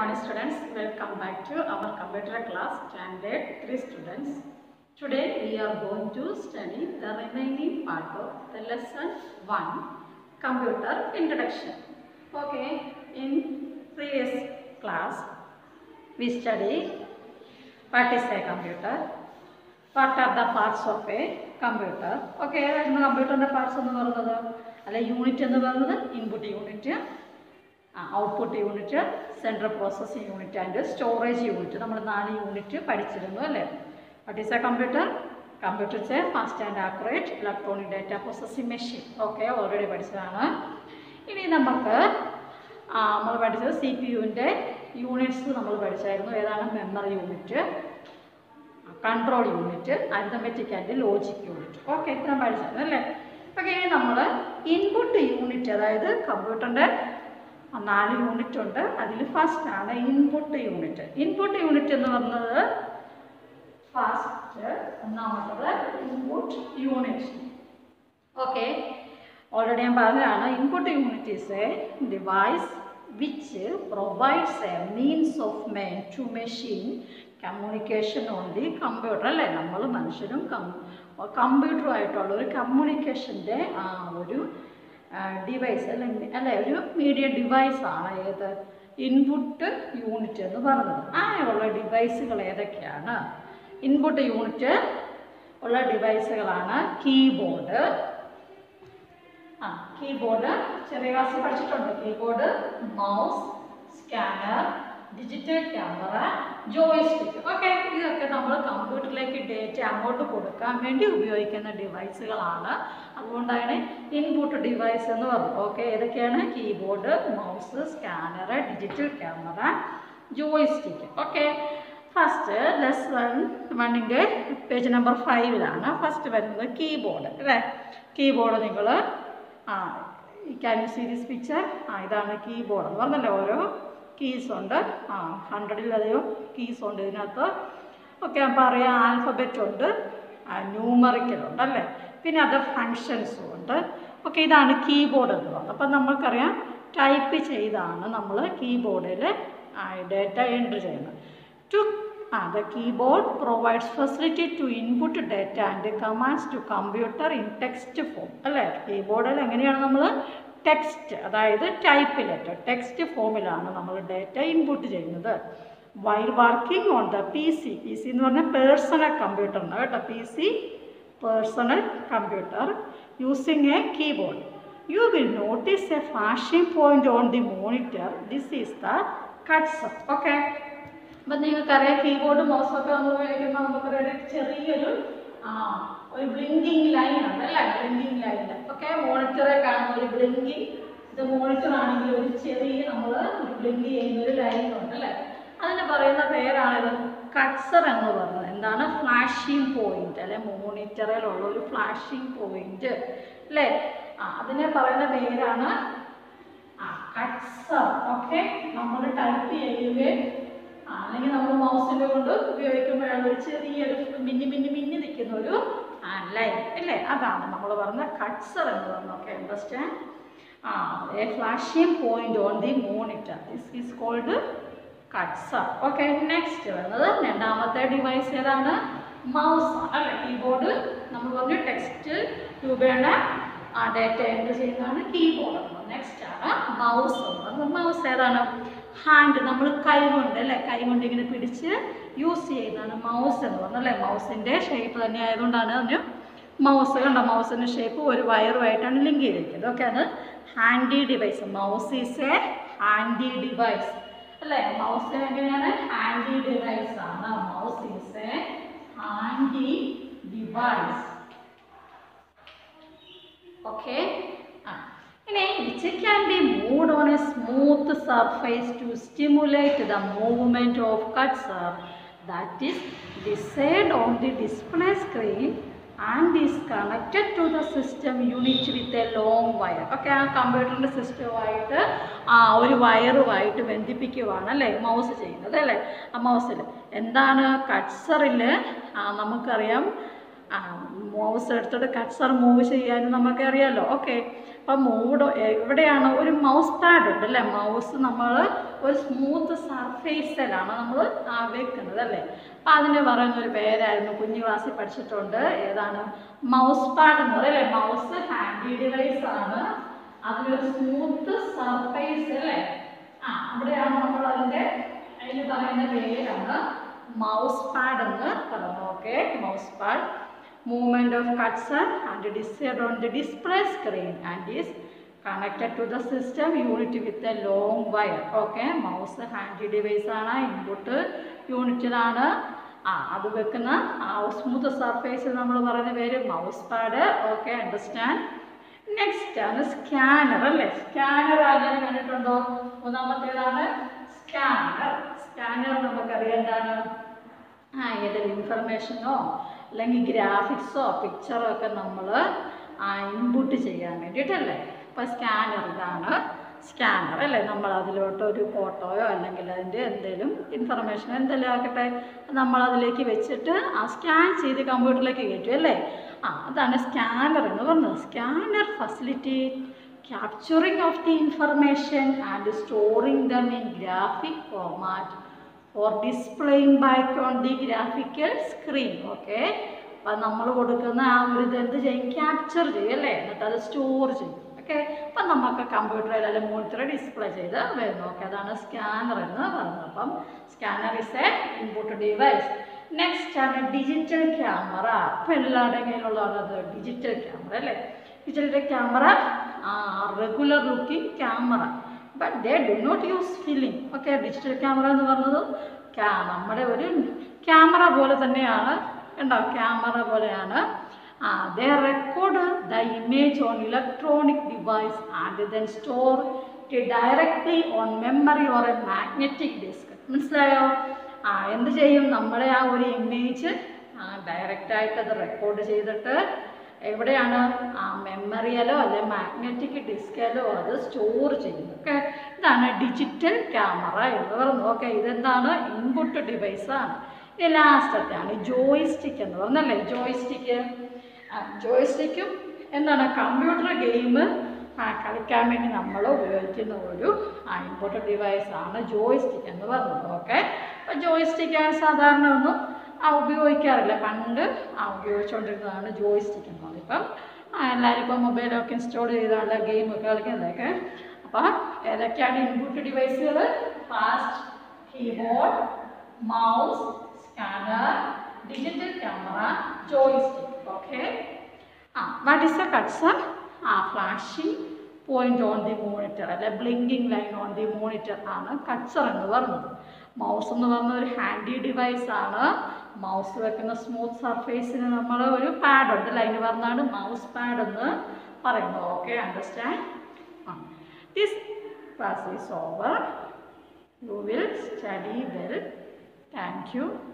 morning students. Welcome back to our computer class standard 3 students. Today we are going to study the remaining part of the lesson 1 computer introduction. Okay, in previous class we studied what is a computer, what are the parts of a computer. Okay, ഏതായിരുന്നു കമ്പ്യൂട്ടറിൻ്റെ parts എന്ന് പറയുന്നത് അല്ല unit എന്ന് പറയുന്നത് input unit output unit central processing unit and storage unit നമ്മൾ നാല് unit പഠിച്ചിരുന്നു അല്ലേ what is a computer computer is a fast and accurate electronic data processing machine okay already പഠിച്ചതാണ് ഇനി നമുക്ക് ആ, നമ്മൾ പഠിച്ചത് സി പി യുവിൻ്റെ യൂണിറ്റ്സ് നമ്മൾ പഠിച്ചായിരുന്നു ഏതാണ് memory unit control unit arithmetic and logic unit okay ഇത്രയും പഠിച്ചായിരുന്നു അല്ലേ ഓക്കെ ഇനി നമ്മൾ ഇൻപുട്ട് യൂണിറ്റ് അതായത് കമ്പ്യൂട്ടറിൻ്റെ നാല് യൂണിറ്റ് ഉണ്ട് അതിൽ ഫസ്റ്റ് ആണ് ഇൻപുട്ട് യൂണിറ്റ് ഇൻപുട്ട് യൂണിറ്റ് എന്ന് പറയുന്നത് ഫസ്റ്റ് ഒന്നാമത്തത് ഇൻപുട്ട് യൂണിറ്റ് ഓക്കെ ഓൾറെഡി ഞാൻ പറഞ്ഞതാണ് input unit is a device which provides a means of man to machine communication on the computer അല്ലേ നമ്മൾ മനുഷ്യരും കമ്പ്യൂട്ടറുമായിട്ടുള്ള ഒരു കമ്മ്യൂണിക്കേഷൻ്റെ ഒരു ഡിവൈസ് അല്ലെ അല്ലെ ഒരു മീഡിയ ഡിവൈസാണ് ഏത് ഇൻപുട്ട് യൂണിറ്റ് എന്ന് പറയുന്നത് അങ്ങനെയുള്ള ഡിവൈസുകൾ ഏതൊക്കെയാണ് ഇൻപുട്ട് യൂണിറ്റ് ഉള്ള ഡിവൈസുകളാണ് കീബോർഡ് ആ കീബോർഡ് ചെറിയ ക്ലാസ്സിൽ പഠിച്ചിട്ടുണ്ട് keyboard mouse scanner digital camera joystick okay ഇതൊക്കെ നമ്മൾ കമ്പ്യൂട്ടറിലേക്ക് ഡേറ്റ അങ്ങോട്ട് കൊടുക്കാൻ വേണ്ടി ഉപയോഗിക്കുന്ന ഡിവൈസുകളാണ് അതുകൊണ്ടാണ് ഇൻപുട്ട് ഡിവൈസ് എന്ന് പറഞ്ഞു ഓക്കെ ഏതൊക്കെയാണ് keyboard mouse scanner digital camera joystick okay first lesson വണ്ണിൻ്റെ പേജ് നമ്പർ ഫൈവിലാണ് ഫസ്റ്റ് വരുന്നത് കീബോർഡ് അല്ലേ കീബോർഡ് നിങ്ങൾ ah can you see this picture ah ഇതാണ് കീബോർഡ് എന്ന് പറഞ്ഞല്ലോ ഓരോ കീസ് ഉണ്ട് ആ ഹൺഡ്രഡിലധികം കീസ് ഉണ്ട് ഇതിനകത്ത് ഓക്കെ അപ്പോൾ അറിയാം ആൽഫബറ്റ് ഉണ്ട് ന്യൂമറിക്കൽ ഉണ്ട് അല്ലേ പിന്നെ അതർ ഫങ്ഷൻസും ഉണ്ട് ഓക്കെ ഇതാണ് കീബോർഡ് എന്ന് പറയുന്നത് അപ്പം നമ്മൾക്കറിയാം ടൈപ്പ് ചെയ്താണ് നമ്മൾ കീബോർഡിൽ ഡേറ്റ എൻട്രി ചെയ്യുന്നത് to ah the keyboard provides facility to input data and commands to computer in text form അല്ലേ കീബോർഡിൽ എങ്ങനെയാണ് നമ്മൾ ടെക്സ്റ്റ് അതായത് ടൈപ്പ് ലെറ്റർ ടെക്സ്റ്റ് ഫോമിലാണ് നമ്മൾ ഡേറ്റ ഇൻപുട്ട് ചെയ്യുന്നത് while working on the P C P C എന്ന് പറഞ്ഞാൽ പേഴ്സണൽ കമ്പ്യൂട്ടറിന് കേട്ടോ P C personal computer using a keyboard you will notice a flashing point on the monitor this is the cursor okay അപ്പം നിങ്ങൾക്കറിയാം keyboard മൗസൊക്കെ നമ്മൾ ഉപയോഗിക്കുമ്പോൾ നമുക്കറിയാം ഒരു ചെറിയൊരു ആ ഒരു ബ്ലിങ്കിങ് ലൈൻ ഉണ്ട് അല്ലേ ബ്ലിങ്കിങ് ലൈൻ ഓക്കെ മോണിറ്ററെ കാണുന്ന ഒരു ബ്ലിങ്കിങ് ഇത് മോണിറ്റർ ആണെങ്കിൽ ഒരു ചെറിയ നമ്മൾ ഒരു ബ്ലിങ്ക് ചെയ്യുന്ന ഒരു ലൈൻ ഉണ്ട് അല്ലേ അതിന് പറയുന്ന പേരാണിത് കട്സർ എന്ന് പറയുന്നത് എന്താണ് ഫ്ലാഷിംഗ് പോയിന്റ് അല്ലെ മോണിറ്ററിലുള്ള ഒരു ഫ്ലാഷിംഗ് പോയിന്റ് അല്ലേ ആ അതിനെ പറയുന്ന പേരാണ് ആ കട്സർ ഓക്കെ നമ്മൾ ടൈപ്പ് ചെയ്യുകയും ആ, അല്ലെങ്കിൽ നമ്മൾ മൗസിൻ്റെ കൊണ്ട് ഉപയോഗിക്കുമ്പോഴാണ് ഒരു ചെറിയൊരു മിന്നി മിന്നി മിന്നി നിൽക്കുന്ന ഒരു ലൈൻ അല്ലേ അതാണ് നമ്മൾ പറഞ്ഞ കട്സർ എന്ന് പറഞ്ഞ okay understand ah a flashing point on the monitor this is called cursor okay next വരുന്നത് രണ്ടാമത്തെ ഡിവൈസ് ഏതാണ് മൗസ് അല്ലേ കീബോർഡ് നമ്മൾ പറഞ്ഞു ടെക്സ്റ്റ് രൂപേണ ആ ഡേറ്റ എൻട്രി ചെയ്യുന്നതാണ് കീബോർഡ് നെക്സ്റ്റ് ആണ് മൗസ് മൗസ് ഏതാണ് ഹാൻഡ് നമ്മൾ കൈ കൊണ്ട് അല്ലേ കൈ കൊണ്ട് ഇങ്ങനെ പിടിച്ച് യൂസ് ചെയ്യുന്നതാണ് മൗസ് എന്ന് പറഞ്ഞത് അല്ലേ മൗസിൻ്റെ ഷേപ്പ് തന്നെ ആയതുകൊണ്ടാണ് അതിന് മൗസ് കണ്ടോ മൗസിൻ്റെ ഷേപ്പ് ഒരു വയറുമായിട്ടാണ് ലിങ്ക് ചെയ്തിരിക്കുന്നത് ഓക്കെ അത് handy device mouse is a handy device അല്ലേ മൗസ് എങ്ങനെയാണ് ഹാൻഡി ഡിവൈസ് ആണ് mouse is a handy device okay ഇനി which can be moved on a smooth surface to stimulate the movement of cursor that is displayed on the display screen and is connected to the system unit with a long wire okay ആ കമ്പ്യൂട്ടറിൻ്റെ സിസ്റ്റവുമായിട്ട് ആ ഒരു വയറുമായിട്ട് ബന്ധിപ്പിക്കുവാണ് അല്ലേ mouse ചെയ്യുന്നത് അല്ലേ ആ മൗസിൽ എന്താണ് കട്ട്സറിൽ നമുക്കറിയാം മൗസ് എടുത്തിട്ട് കട്ട്സർ മൂവ് ചെയ്യാനും നമുക്കറിയാമല്ലോ ഓക്കെ അപ്പം മൂഡ് എവിടെയാണ് ഒരു മൗസ് പാഡ് ഉണ്ട് അല്ലേ മൗസ് നമ്മൾ ഒരു സ്മൂത്ത് സർഫേസിലാണ് നമ്മൾ വെക്കുന്നത് അല്ലേ അപ്പം അതിന് പറയുന്ന ഒരു പേരായിരുന്നു കുഞ്ഞു ക്ലാസ്സിൽ പഠിച്ചിട്ടുണ്ട് ഏതാണ് മൗസ് പാഡ് എന്ന് പറയും അല്ലേ മൗസ് ഹാൻഡി ഡിവൈസ് ആണ് അതിനൊരു സ്മൂത്ത് സർഫേസ് അല്ലേ ആ അവിടെയാണ് നമ്മൾ അതിൻ്റെ അതിന് പറയുന്ന പേരാണ് മൗസ് പാഡ് എന്ന് പറയുന്നത് okay mouse pad movement of cursor and desired on the display screen and is connected to the system unit with a long wire okay mouse handy device ആണ് ഇൻപുട്ട് യൂണിറ്റിലാണ് ആ അത് വെക്കുന്ന ആ സ്മൂത്ത് സർഫേസ് നമ്മൾ പറയുന്ന പേര് mouse pad okay understand next ആണ് സ്കാനർ അല്ലേ സ്കാനർ ആരും കണ്ടിട്ടുണ്ടോ മൂന്നാമത്തേതാണ് സ്കാനർ സ്കാനർ നമുക്കറിയാം എന്താണ് ആ ഏതെങ്കിലും ഇൻഫർമേഷനോ അല്ലെങ്കിൽ ഗ്രാഫിക്സോ പിക്ചറോ ഒക്കെ നമ്മൾ ഇൻപുട്ട് ചെയ്യാൻ വേണ്ടിയിട്ടല്ലേ അപ്പോൾ സ്കാനർ ഇതാണ് സ്കാനർ അല്ലേ നമ്മൾ അതിലോട്ട് ഒരു ഫോട്ടോയോ അല്ലെങ്കിൽ അതിൻ്റെ എന്തെങ്കിലും ഇൻഫർമേഷൻ എന്തെങ്കിലും ആക്കട്ടെ നമ്മൾ അതിലേക്ക് വെച്ചിട്ട് ആ സ്കാൻ ചെയ്ത് കമ്പ്യൂട്ടറിലേക്ക് കയറ്റും അല്ലേ ആ അതാണ് സ്കാനർ എന്ന് പറഞ്ഞത് scanner facilitate capturing of the information and storing them in graphic format for displaying back on the graphical screen okay അപ്പം നമ്മൾ കൊടുക്കുന്ന ആ ഒരു ഇത് എന്ത് ചെയ്യും ക്യാപ്ചർ ചെയ്യും അല്ലേ എന്നിട്ട് അത് സ്റ്റോർ ചെയ്യും ഓക്കെ അപ്പം നമുക്ക് കമ്പ്യൂട്ടറിൽ അല്ലെങ്കിൽ മോണിറ്ററിൽ ഡിസ്പ്ലേ ചെയ്ത് വരുന്നു ഓക്കെ അതാണ് സ്കാനർ എന്ന് പറയുന്നത് അപ്പം scanner is a input device next ആണ് ഡിജിറ്റൽ ക്യാമറ ഇപ്പം എല്ലാവരുടെയും കയ്യിലുള്ളതാണ് ഡിജിറ്റൽ ക്യാമറ അല്ലേ digital camera regular looking camera but they do not use film okay digital camera എന്ന് പറഞ്ഞത് ക്യാ നമ്മുടെ ഒരു ക്യാമറ പോലെ തന്നെയാണ് ഉണ്ടോ ക്യാമറ പോലെയാണ് ah they record the image on electronic device and then store it directly on memory or a magnetic disk മനസ്സിലായോ ആ എന്ത് ചെയ്യും നമ്മളെ ആ ഒരു ഇമേജ് ഡയറക്റ്റായിട്ട് അത് റെക്കോർഡ് ചെയ്തിട്ട് എവിടെയാണ് ആ മെമ്മറിയിലോ അല്ലെ മാഗ്നറ്റിക് ഡിസ്കിലോ അത് സ്റ്റോർ ചെയ്യും ഓക്കെ ഇതാണ് ഡിജിറ്റൽ ക്യാമറ എന്ന് പറയുന്നത് ഓക്കെ ഇതെന്താണ് ഇൻപുട്ട് ഡിവൈസാണ് ഇനി ലാസ്റ്റത്തെയാണ് ജോയിസ്റ്റിക് എന്ന് പറഞ്ഞല്ലേ ജോയിസ്റ്റിക്ക് ജോയിസ്റ്റിക്കും എന്താണ് കമ്പ്യൂട്ടർ ഗെയിം കളിക്കാൻ വേണ്ടി നമ്മൾ ഉപയോഗിക്കുന്ന ഒരു ഇൻപുട്ട് ഡിവൈസാണ് ജോയിസ്റ്റിക് എന്ന് പറയുന്നത് ഓക്കെ അപ്പോൾ ജോയിസ്റ്റിക്കാണ് സാധാരണ ഒന്നും ആ ഉപയോഗിക്കാറില്ല പണ്ട് ആ ഉപയോഗിച്ചുകൊണ്ടിരുന്നതാണ് ജോയിസ്റ്റിക് എന്ന് പറയുന്നത് ഇപ്പം ആ, എല്ലാവരും ഇപ്പം മൊബൈലൊക്കെ ഇൻസ്റ്റാൾ ചെയ്താണ് ഗെയിമൊക്കെ കളിക്കുന്നതൊക്കെ അപ്പം ഏതൊക്കെയാണ് ഇൻപുട്ട് ഡിവൈസുകൾ fast keyboard mouse scanner digital camera joystick okay ah what is a cursor ah flashing point on the monitor അല്ലെ blinking line on the monitor ആണ് കട്സർ എന്ന് പറയുന്നത് മൗസ് എന്ന് പറഞ്ഞ ഒരു ഹാൻഡി ഡിവൈസ് ആണ് മൗസ് വെക്കുന്ന സ്മൂത്ത് സർഫേസിന് നമ്മൾ ഒരു പാഡ് ഉണ്ട് അല്ലേ അതിന് പറഞ്ഞാണ് മൗസ് പാഡ് എന്ന് പറയുന്നത് okay understand this class is over you will study well thank U